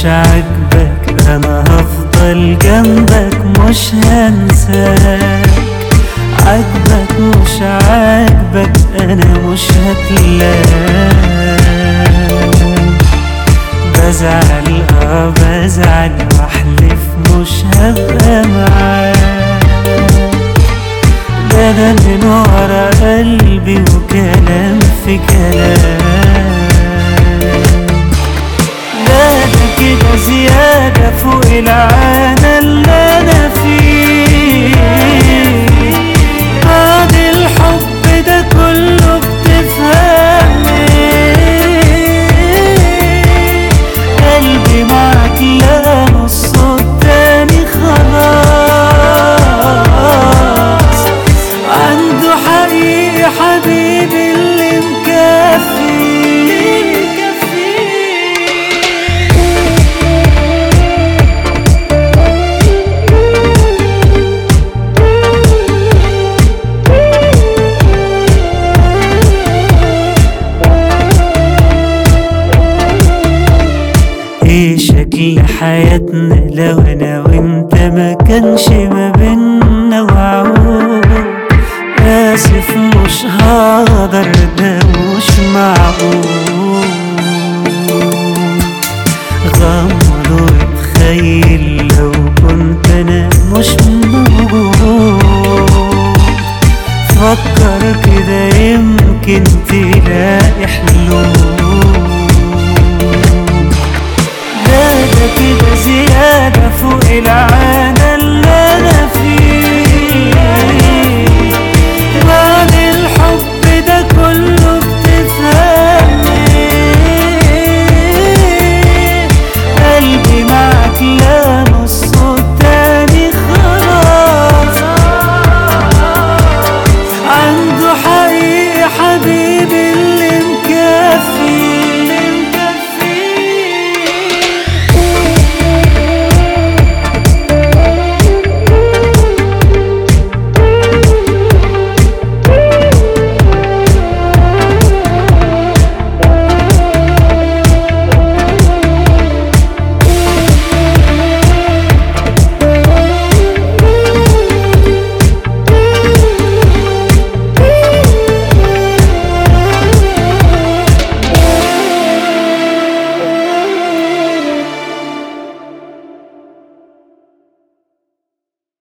عاجبك انا هفضل جنبك مش هنساك عاجبك مش عاجبك انا مش هتلاك بزعل اه بزعل واحلف مش هبقى معاك ده انا من ورا قلبي وكلام في كلام لا ده كده زيادة فوق العادة اللي أنا فيه بعد الحب ده كله بتفهم إيه قلبي معاك لا نصه التاني خلاص عنده حقيقي حبيبي اللي مكفي ايه شكل حياتنا لو انا وانت ما كانش ما بينا وعود اسف مش هقدر ده مش معقول غمض واتخيل لو كنت انا مش موجود فكر كده يمكن تلاقي حلول ده ده كده زيادة فوق العادة اللي أنا فيه